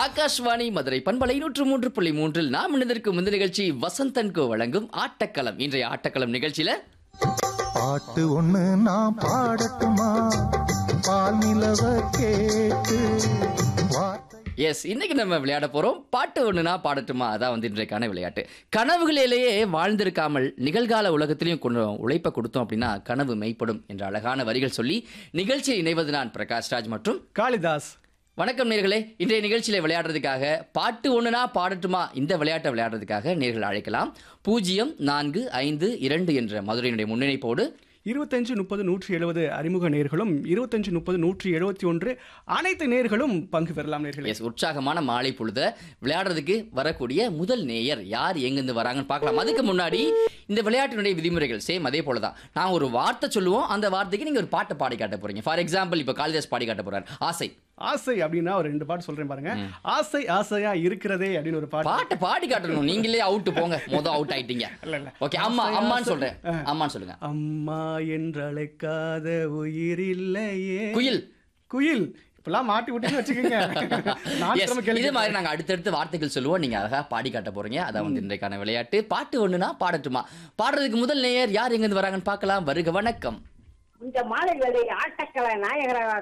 ஆகாஷ்வாணி மதுரை பண்பலை நூற்று மூன்று புள்ளி மூன்றில் நாம் இணைந்திருக்கும் இந்த நிகழ்ச்சி வசந்தன் கோ வழங்கும் ஆட்டக்களம் இன்றைய ஆட்டக்களம் நிகழ்ச்சியில பாட்டு ஒண்ணு நான் பாடட்டுமா பால் நிலவ கேட்டு வார்த்தை எஸ் இன்னைக்கு நம்ம விளையாட போறோம் பாட்டு ஒண்ணுனா பாடட்டுமா அதான் வந்து இன்றைக்கான விளையாட்டு கனவுகளிலேயே வாழ்ந்திருக்காமல் நிகழ்கால உலகத்திலையும் கொஞ்சம் உழைப்பை கொடுத்தோம் அப்படின்னா கனவு மெய்ப்படும் என்ற அழகான வரிகள் சொல்லி நிகழ்ச்சியில் இணைவது நான் பிரகாஷ்ராஜ் மற்றும் காளிதாஸ் வணக்கம் நேர்களே இன்றைய நிகழ்ச்சியில விளையாடுறதுக்காக பாட்டு ஒண்ணுனா பாடட்டுமா இந்த விளையாட்டை விளையாடுறதுக்காக நேர்கள் அழைக்கலாம் பூஜ்ஜியம் நான்கு ஐந்து இரண்டு என்ற மதுரையினுடைய முன்னிணைப்போடு இருபத்தஞ்சு முப்பது நூற்றி எழுபது அறிமுக நேர்களும் இருபத்தஞ்சு முப்பது நூற்றி எழுபத்தி ஒன்று அனைத்து நேர்களும் பங்கு பெறலாம் நேர்களே எஸ் உற்சாகமான மாலை பொழுத விளையாடுறதுக்கு வரக்கூடிய முதல் நேயர் யார் எங்கிருந்து வராங்கன்னு பார்க்கலாம் அதுக்கு முன்னாடி இந்த விளையாட்டினுடைய விதிமுறைகள் சேம் அதே போல தான் நான் ஒரு வார்த்தை சொல்லுவோம் அந்த வார்த்தைக்கு நீங்க ஒரு பாட்டை பாடி காட்ட போறீங்க ஃபார் எக்ஸாம்பிள் இப்போ காளிதாஸ் பாடி காட்ட போறாரு ஆசை ஆசை அப்படின்னா ஒரு ரெண்டு பாட்டு சொல்றேன் பாருங்க ஆசை ஆசையா இருக்கிறதே அப்படின்னு ஒரு பாட்டு பாட்டை பாடி காட்டணும் நீங்களே அவுட் போங்க மொதல் அவுட் ஆயிட்டீங்க இல்ல, இல்ல. ஓகே அம்மா ஆசை, அம்மான்னு ஆசை. சொல்றேன் அம்மான்னு சொல்லுங்க அம்மா என்றழைக்காத உயிர் இல்லையே குயில் குயில் இப்பெல்லாம் மாட்டி விட்டுன்னு வச்சுக்கோங்க Yes, ஞாயிற்றுக்கிழமை இதே கேள்வி மாதிரி நாங்க அடுத்தடுத்து வார்த்தைகள் சொல்லுவோம் நீங்க அழகா பாடி காட்ட போறீங்க அதான் வந்து இன்றைக்கான விளையாட்டு பாட்டு ஒண்ணுனா பாடட்டுமா பாடுறதுக்கு முதல் நேயர் யார் எங்கிருந்து வராங்கன்னு பார்க்கலாம் வருக வணக்கம் இந்த மாலை வேலை ஆட்டக்கலை நாயகராக